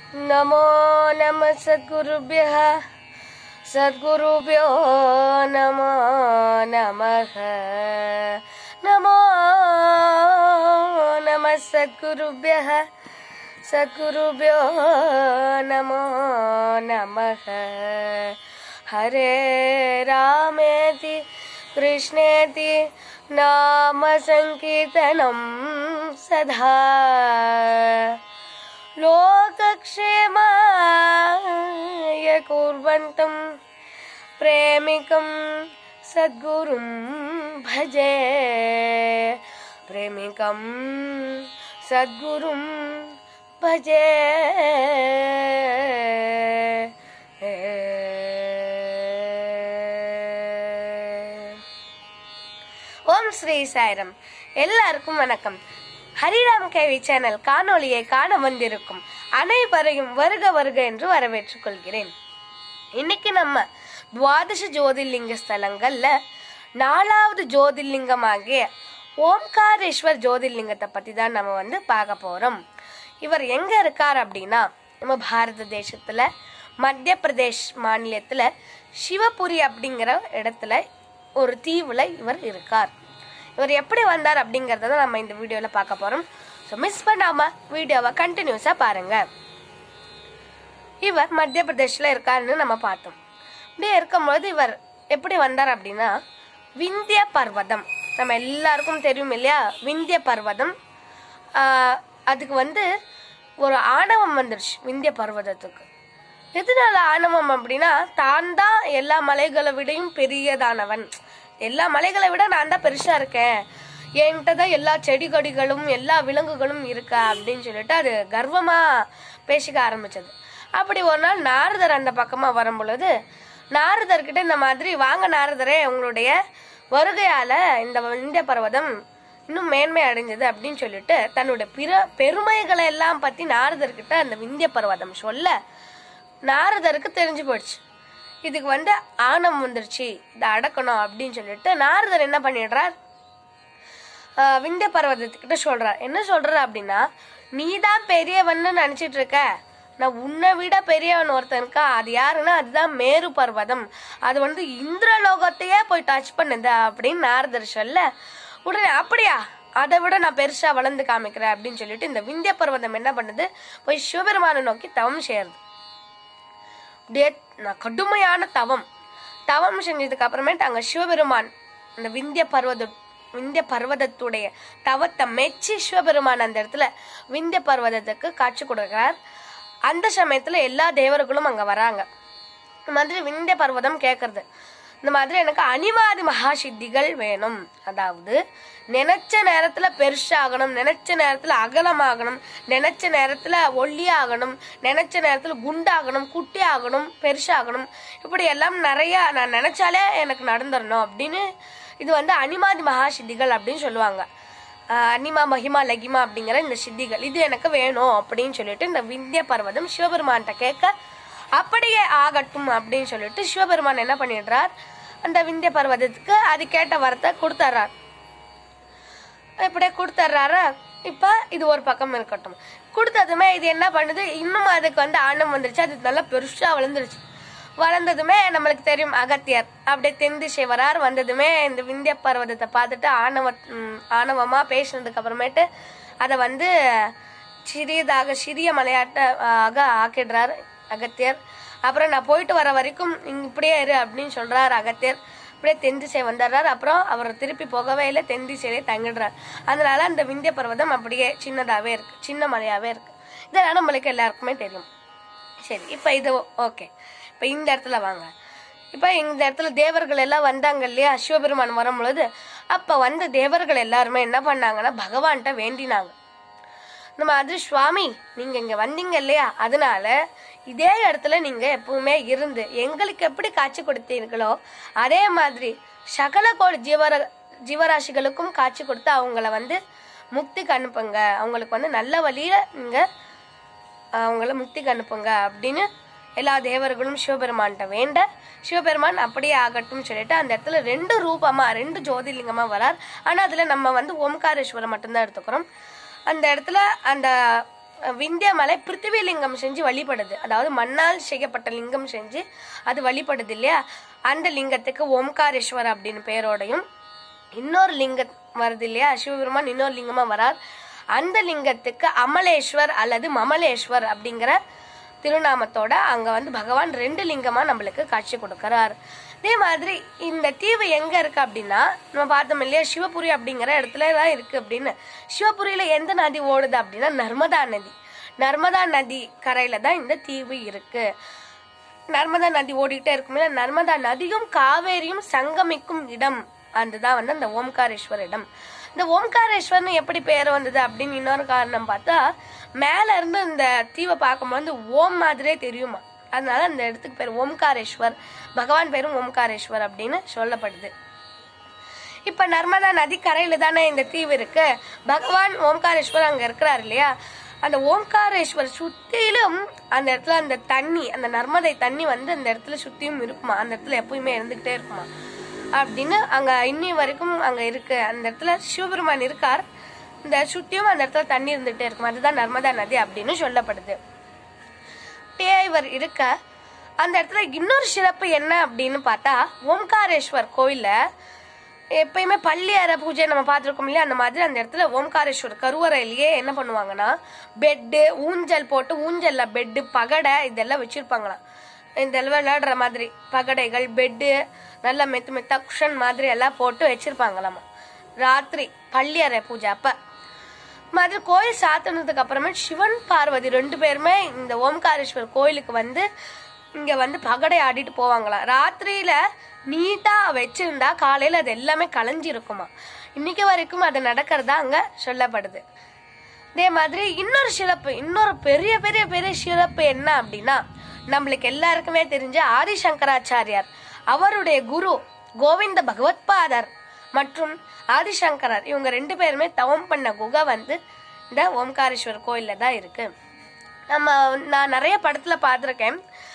नमो नमः सद्गुरुभ्यः सद्गुरुभ्यो नमो नमः नमो नमः सद्गुरुभ्यः सद्गुरुभ्यो नमो नमः हरे रामेति कृष्णेति नाम सङ्कीर्तनं सदा लोकक्षेमाय कुर्वन्तं प्रेमिकं सद्गुरुं भजे प्रेमिकं सद्गुरुं भजे ஓம் ஸ்ரீ சாய்ரம் எல்லாருக்கும் வணக்கம் ஹரிராம் கேவி சேனல் காணொளியை காண வந்திருக்கும் அனைவரையும் வருக வருக என்று வரவேற்றுக் கொள்கிறேன் இன்னைக்கு நம்ம துவாதச ஜோதிர்லிங்க ஸ்தலங்கள்ல நாலாவது ஜோதிர்லிங்கமாகிய ஓம்காரேஸ்வர் ஜோதிர்லிங்கத்தை பத்தி தான் நம்ம வந்து பார்க்க போறோம் இவர் எங்க இருக்கார் அப்படின்னா நம்ம பாரத தேசத்துல மத்திய பிரதேஷ் மாநிலத்துல சிவபுரி அப்படிங்கிற இடத்துல ஒரு தீவுல இவர் இருக்கார் இவர் எப்படி வந்தார் அப்படிங்கறத தான் நம்ம இந்த வீடியோல பார்க்க போறோம் ஸோ மிஸ் பண்ணாம வீடியோவை கண்டினியூஸா பாருங்க இவர் மத்திய பிரதேஷ்ல இருக்காருன்னு நம்ம பார்த்தோம் இப்படியே இருக்கும்போது இவர் எப்படி வந்தார் அப்படின்னா விந்திய பர்வதம் நம்ம எல்லாருக்கும் தெரியும் இல்லையா விந்திய பர்வதம் ஆஹ், அதுக்கு வந்து ஒரு ஆணவம் வந்துருச்சு விந்திய பர்வதத்துக்கு எதனால ஆணவம் அப்படின்னா தான் தான் எல்லா மலைகளை விடையும் பெரியதானவன் எல்லா மலைகளை விட நான் தான் பெருசா இருக்கேன் என்கிட்ட தான் எல்லா செடி கொடிகளும் எல்லா விலங்குகளும் இருக்கா அப்படின்னு சொல்லிட்டு அது கர்வமா பேசிக்க ஆரம்பிச்சது அப்படி ஒரு நாள் நாரதர் அந்த பக்கமா வரும் பொழுது நாரதர்கிட்ட இந்த மாதிரி வாங்க நாரதரே உங்களுடைய வருகையால இந்த இந்திய பர்வதம் இன்னும் மேன்மை அடைஞ்சது அப்படின்னு சொல்லிட்டு தன்னோட பிற பெருமைகளை எல்லாம் பத்தி நாரதர்கிட்ட அந்த விந்திய பர்வதம் சொல்ல நாரதருக்கு தெரிஞ்சு போயிடுச்சு இதுக்கு வந்து ஆணம் வந்துருச்சு இதை அடக்கணும் அப்படின்னு சொல்லிட்டு நாரதர் என்ன பண்ணிடுறார் ஆஹ் விந்திய பர்வதத்துக்கிட்ட சொல்றார் என்ன சொல்றார் அப்படின்னா நீ தான் பெரியவன்னு நினைச்சிட்டு இருக்க நான் உன்னை விட பெரியவன் ஒருத்தன் இருக்கா அது யாருன்னா அதுதான் மேரு பர்வதம் அது வந்து இந்திரலோகத்தையே போய் டச் பண்ணுது அப்படின்னு நாரதர் சொல்ல உடனே அப்படியா அதை விட நான் பெருசா வளர்ந்து காமிக்கிறேன் அப்படின்னு சொல்லிட்டு இந்த விந்திய பர்வதம் என்ன பண்ணுது போய் சிவபெருமானை நோக்கி தவம் செய்யறது அப்படியே நான் கடுமையான தவம் தவம் செஞ்சதுக்கு அப்புறமேட்டு அங்க சிவபெருமான் அந்த விந்திய பர்வத விந்திய பர்வதத்துடைய தவத்தை மெச்சி சிவபெருமான் அந்த இடத்துல விந்திய பர்வதத்துக்கு காட்சி கொடுக்கிறார் அந்த சமயத்துல எல்லா தேவர்களும் அங்க வராங்க இந்த மாதிரி விந்திய பர்வதம் கேட்கறது இந்த மாதிரி எனக்கு அனிவாதி மகா சித்திகள் வேணும் அதாவது நினைச்ச நேரத்துல பெருசாகணும் நினைச்ச நேரத்துல அகலமாகணும் நினைச்ச நேரத்துல ஒல்லியாகணும் நினைச்ச நேரத்துல குண்டாகணும் குட்டி ஆகணும் பெருசாகணும் இப்படி எல்லாம் நிறைய நான் நினைச்சாலே எனக்கு நடந்துடணும் அப்படின்னு இது வந்து அனிமாதி மகா சித்திகள் அப்படின்னு சொல்லுவாங்க ஆஹ் அனிமா மகிமா லகிமா அப்படிங்கிற இந்த சித்திகள் இது எனக்கு வேணும் அப்படின்னு சொல்லிட்டு இந்த விந்திய பர்வதம் சிவபெருமான்கிட்ட கேட்க அப்படியே ஆகட்டும் அப்படின்னு சொல்லிட்டு சிவபெருமான் என்ன பண்ணிடுறார் அந்த விந்திய பர்வதத்துக்கு அது கேட்ட வரத்தை கொடுத்துட்றார் இப்படியே கொடுத்துட்றாரு இப்போ இது ஒரு பக்கம் இருக்கட்டும் கொடுத்ததுமே இது என்ன பண்ணுது இன்னும் அதுக்கு வந்து ஆணம் வந்துருச்சு அது நல்லா பெருசாக வளர்ந்துருச்சு வளர்ந்ததுமே நம்மளுக்கு தெரியும் அகத்தியர் அப்படியே தென் திசை வரார் வந்ததுமே இந்த விந்திய பர்வதத்தை பார்த்துட்டு ஆணவ ம், ஆணவமா பேசினதுக்கு அப்புறமேட்டு அதை வந்து சிறியதாக சிறிய மலையாட்ட ஆக ஆக்கிடுறார் அகத்தியர் அப்புறம் நான் போயிட்டு வர வரைக்கும் இங்க இப்படியே இரு அப்படின்னு சொல்றார் அகத்தியர் அப்படியே தென் திசை வந்துடுறார் அப்புறம் அவர் திருப்பி போகவே இல்லை தென் திசையிலே தங்கிடுறார் அதனால அந்த விந்திய பர்வதம் அப்படியே சின்னதாவே இருக்கு சின்ன மலையாவே இருக்கு இதெல்லாம் நம்மளுக்கு எல்லாருக்குமே தெரியும் சரி இப்போ இது ஓகே இப்போ இந்த இடத்துல வாங்க இப்போ இந்த இடத்துல தேவர்கள் எல்லாம் வந்தாங்க இல்லையா சிவபெருமான் வரும் பொழுது அப்போ வந்த தேவர்கள் எல்லாருமே என்ன பண்ணாங்கன்னா பகவான்கிட்ட வேண்டினாங்க இந்த மாதிரி சுவாமி நீங்க இங்க வந்தீங்க இல்லையா அதனால இதே இடத்துல நீங்க எப்பவுமே இருந்து எங்களுக்கு எப்படி காட்சி கொடுத்தீர்களோ அதே மாதிரி சகல கோடி ஜீவர ஜீவராசிகளுக்கும் காட்சி கொடுத்து அவங்கள வந்து முக்திக்கு அனுப்புங்க அவங்களுக்கு வந்து நல்ல வழியில நீங்க அவங்கள முக்திக்கு அனுப்புங்க அப்படின்னு எல்லா தேவர்களும் சிவபெருமான்கிட்ட வேண்ட சிவபெருமான் அப்படியே ஆகட்டும் சொல்லிட்டு அந்த இடத்துல ரெண்டு ரூபமா ரெண்டு ஜோதிர்லிங்கமா வரார் ஆனா அதுல நம்ம வந்து ஓம்காரேஸ்வரம் மட்டும்தான் எடுத்துக்கிறோம் அந்த இடத்துல அந்த அஹ், விந்திய மலை பிருத்திவி லிங்கம் செஞ்சு வழிபடுது அதாவது மண்ணால் செய்யப்பட்ட லிங்கம் செஞ்சு அது வழிபடுது இல்லையா அந்த லிங்கத்துக்கு ஓம்காரேஸ்வர் அப்படின்னு பேரோடையும் இன்னொரு லிங்கம் வருது இல்லையா சிவபெருமான் இன்னொரு லிங்கமா வரார் அந்த லிங்கத்துக்கு அமலேஸ்வர் அல்லது மமலேஸ்வர் அப்படிங்கிற திருநாமத்தோட அங்க வந்து பகவான் ரெண்டு லிங்கமா நம்மளுக்கு காட்சி கொடுக்கறார் அதே மாதிரி இந்த தீவு எங்க இருக்கு அப்படின்னா நம்ம பார்த்தோம் இல்லையா சிவபுரி அப்படிங்கிற இடத்துல தான் இருக்கு அப்படின்னு சிவபுரியில எந்த நதி ஓடுது அப்படின்னா நர்மதா நதி நர்மதா நதி கரையில தான் இந்த தீவு இருக்கு நர்மதா நதி ஓடிக்கிட்டே இருக்குமே நர்மதா நதியும் காவேரியும் சங்கமிக்கும் இடம் அதுதான் வந்து அந்த ஓம்காரேஸ்வர் இடம் இந்த ஓம்காரேஸ்வர்னு எப்படி பேர் வந்தது அப்படின்னு இன்னொரு காரணம் பார்த்தா மேல இருந்து இந்த தீவை பார்க்கும்போது ஓம் மாதிரியே தெரியுமா அதனால அந்த இடத்துக்கு பேர் ஓம்காரேஸ்வர் பகவான் பேரும் ஓம்காரேஸ்வர் அப்படின்னு சொல்லப்படுது இப்ப நர்மதா நதி கரையில தானே இந்த தீவு இருக்கு பகவான் ஓம்காரேஸ்வர் அங்க இருக்கிறார் இல்லையா அந்த ஓம்காரேஸ்வர் சுத்திலும் அந்த இடத்துல அந்த தண்ணி அந்த நர்மதை தண்ணி வந்து அந்த இடத்துல சுத்தியும் இருக்குமா அந்த இடத்துல எப்பயுமே இருந்துகிட்டே இருக்குமா அப்படின்னு அங்க இன்னி வரைக்கும் அங்க இருக்கு அந்த இடத்துல சிவபெருமான் இருக்கார் இந்த சுத்தியும் அந்த இடத்துல தண்ணி இருந்துகிட்டே இருக்கும் அதுதான் நர்மதா நதி அப்படின்னு சொல்லப்படுது அப்படியே இவர் இருக்க அந்த இடத்துல இன்னொரு சிறப்பு என்ன அப்படின்னு பார்த்தா ஓம்காரேஸ்வர் கோயில்ல எப்பயுமே பள்ளி அறை பூஜை நம்ம பார்த்துருக்கோம் இல்லையா அந்த மாதிரி அந்த இடத்துல ஓம்காரேஸ்வர் கருவறையிலேயே என்ன பண்ணுவாங்கன்னா பெட்டு ஊஞ்சல் போட்டு ஊஞ்சல்ல பெட்டு பகடை இதெல்லாம் வச்சிருப்பாங்களாம் இந்த விளையாடுற மாதிரி பகடைகள் பெட்டு நல்ல மெத்து மெத்தா குஷன் மாதிரி எல்லாம் போட்டு வச்சிருப்பாங்களாமா ராத்திரி பள்ளி அறை பூஜை அப்ப மாதிரி கோயில் சாத்தினதுக்கு அப்புறமே சிவன் பார்வதி ரெண்டு பேருமே இந்த ஓம்காரேஸ்வர் கோயிலுக்கு வந்து இங்க வந்து பகடை ஆடிட்டு போவாங்களாம் ராத்திரியில நீட்டா வச்சிருந்தா காலையில அது எல்லாமே களைஞ்சிருக்குமா இன்னைக்கு வரைக்கும் அது நடக்கிறதா அங்க சொல்லப்படுது அதே மாதிரி இன்னொரு சிறப்பு இன்னொரு பெரிய பெரிய பெரிய சிறப்பு என்ன அப்படின்னா நம்மளுக்கு எல்லாருக்குமே தெரிஞ்ச ஆதிசங்கராச்சாரியார் அவருடைய குரு கோவிந்த பகவத்பாதர் மற்றும் ஆதிசங்கரர் இவங்க ரெண்டு பேருமே தவம் பண்ண குகை வந்து இந்த ஓம்காரேஸ்வர் கோயில்ல தான் இருக்கு நம்ம நான் நிறைய படத்துல பார்த்துருக்கேன்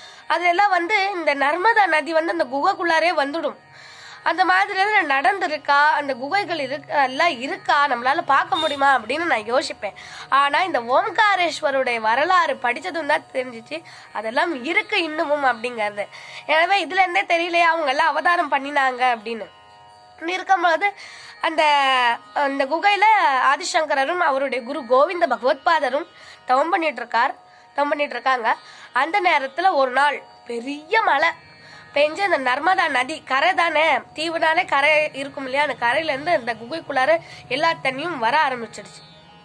அதுல வந்து இந்த நர்மதா நதி வந்து அந்த குகைக்குள்ளாரே வந்துடும் அந்த மாதிரி எல்லாம் நடந்திருக்கா அந்த குகைகள் இருக்கு எல்லாம் இருக்கா நம்மளால பார்க்க முடியுமா அப்படின்னு நான் யோசிப்பேன் ஆனா இந்த ஓம்காரேஸ்வருடைய வரலாறு படிச்சதும் தான் தெரிஞ்சிச்சு அதெல்லாம் இருக்கு இன்னமும் அப்படிங்கறது எனவே இதுல இருந்தே தெரியலையா அவங்க எல்லாம் அவதாரம் பண்ணினாங்க அப்படின்னு இப்படி இருக்கும்போது அந்த அந்த குகையில ஆதிசங்கரரும் அவருடைய குரு கோவிந்த பகவத்பாதரும் தவம் பண்ணிட்டு இருக்கார் தவம் பண்ணிட்டு இருக்காங்க அந்த நேரத்துல ஒரு நாள் பெரிய மழை பெஞ்சு அந்த நர்மதா நதி கரை தானே தீவு தானே கரை இருக்கும் இல்லையா அந்த கரையில இருந்து அந்த குகைக்குள்ளார எல்லா தண்ணியும் வர ஆரம்பிச்சிடுச்சு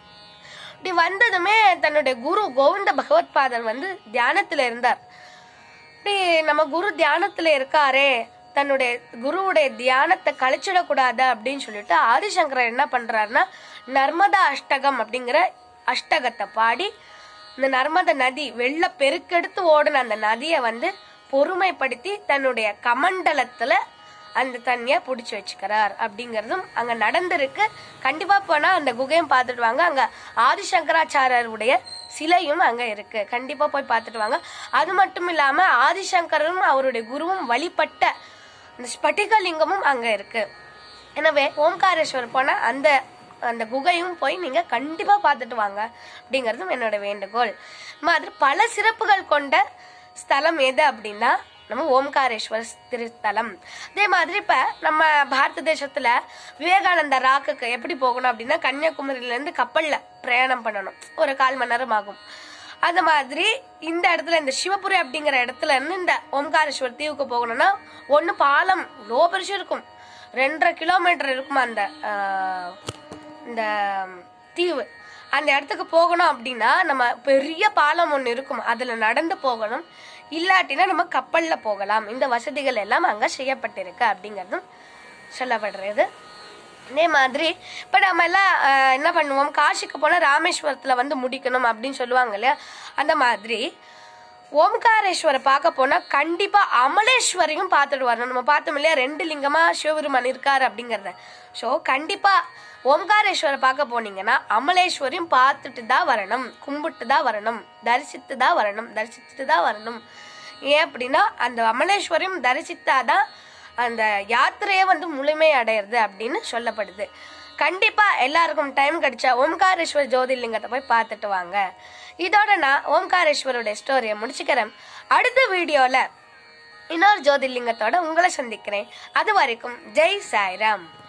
இப்படி வந்ததுமே தன்னுடைய குரு கோவிந்த பகவத்பாதர் வந்து தியானத்துல இருந்தார் இப்படி நம்ம குரு தியானத்துல இருக்காரே தன்னுடைய குருவுடைய தியானத்தை கழிச்சிடக்கூடாது அப்படின்னு சொல்லிட்டு ஆதிசங்கரர் என்ன பண்றாருன்னா நர்மதா அஷ்டகம் அப்படிங்கிற அஷ்டகத்தை பாடி இந்த நர்மத நதி வெள்ள பெருக்கெடுத்து ஓடின அந்த நதியை வந்து பொறுமைப்படுத்தி தன்னுடைய கமண்டலத்துல அந்த தண்ணியை பிடிச்சி வச்சுக்கிறார் அப்படிங்கறதும் அங்க நடந்திருக்கு கண்டிப்பா போனா அந்த குகையும் பார்த்துட்டு வாங்க அங்க ஆதிசங்கராச்சாரியருடைய சிலையும் அங்க இருக்கு கண்டிப்பா போய் பார்த்துட்டு வாங்க அது மட்டும் இல்லாம ஆதிசங்கரும் அவருடைய குருவும் வழிபட்ட இந்த ஸ்பட்டிகலிங்கமும் அங்க இருக்கு எனவே ஓம்காரேஸ்வர் போனா அந்த அந்த குகையும் போய் நீங்க கண்டிப்பா பார்த்துட்டு வாங்க அப்படிங்கறதும் என்னோட வேண்டுகோள் மாதிரி பல சிறப்புகள் கொண்ட ஸ்தலம் எது அப்படின்னா நம்ம ஓம்காரேஸ்வர் திருத்தலம் அதே மாதிரி இப்ப நம்ம பாரத தேசத்துல விவேகானந்தா ராக்குக்கு எப்படி போகணும் அப்படின்னா கன்னியாகுமரியில இருந்து கப்பல்ல பிரயாணம் பண்ணணும் ஒரு கால் மணி நேரம் ஆகும் அந்த மாதிரி இந்த இடத்துல இந்த சிவபுரி அப்படிங்கிற இடத்துல இருந்து இந்த ஓம்காரேஸ்வர் தீவுக்கு போகணும்னா ஒண்ணு பாலம் லோ பெருசு இருக்கும் ரெண்டரை கிலோமீட்டர் இருக்கும் அந்த ஆஹ், இந்த தீவு அந்த இடத்துக்கு போகணும் அப்படின்னா நம்ம பெரிய பாலம் ஒன்று இருக்கும் அதுல நடந்து போகணும் இல்லாட்டினா நம்ம கப்பல்ல போகலாம் இந்த வசதிகள் எல்லாம் அங்க செய்யப்பட்டிருக்கு அப்படிங்கறதும் சொல்லப்படுறது இதே மாதிரி இப்போ நம்ம எல்லாம் ஆஹ், என்ன பண்ணுவோம் காசிக்கு போனால் ராமேஸ்வரத்தில் வந்து முடிக்கணும் அப்படின்னு சொல்லுவாங்க இல்லையா அந்த மாதிரி ஓம்காரேஸ்வரை பார்க்க போனால் கண்டிப்பாக அமலேஸ்வரையும் பார்த்துட்டு வரணும் நம்ம பார்த்தோம் இல்லையா ரெண்டு லிங்கமாக சிவபெருமான் இருக்கார் அப்படிங்கிறத ஸோ கண்டிப்பாக ஓம்காரேஸ்வரை பார்க்க போனீங்கன்னா அமலேஸ்வரையும் பார்த்துட்டு தான் வரணும் கும்பிட்டு தான் வரணும் தரிசித்து தான் வரணும் தரிசித்துட்டு தான் வரணும் ஏன் அப்படின்னா அந்த அமலேஸ்வரையும் தரிசித்தாதான் அந்த யாத்திரையே வந்து முழுமை அடையிறது அப்படின்னு சொல்லப்படுது கண்டிப்பா எல்லாருக்கும் டைம் கிடைச்சா ஓம்காரேஸ்வர் ஜோதிர்லிங்கத்தை போய் பார்த்துட்டு வாங்க இதோட நான் ஓம்காரேஸ்வரோட ஸ்டோரியை முடிச்சுக்கிறேன் அடுத்த வீடியோவில் இன்னொரு ஜோதிர்லிங்கத்தோட உங்களை சந்திக்கிறேன் அது வரைக்கும் ஜெய் சாய்ராம்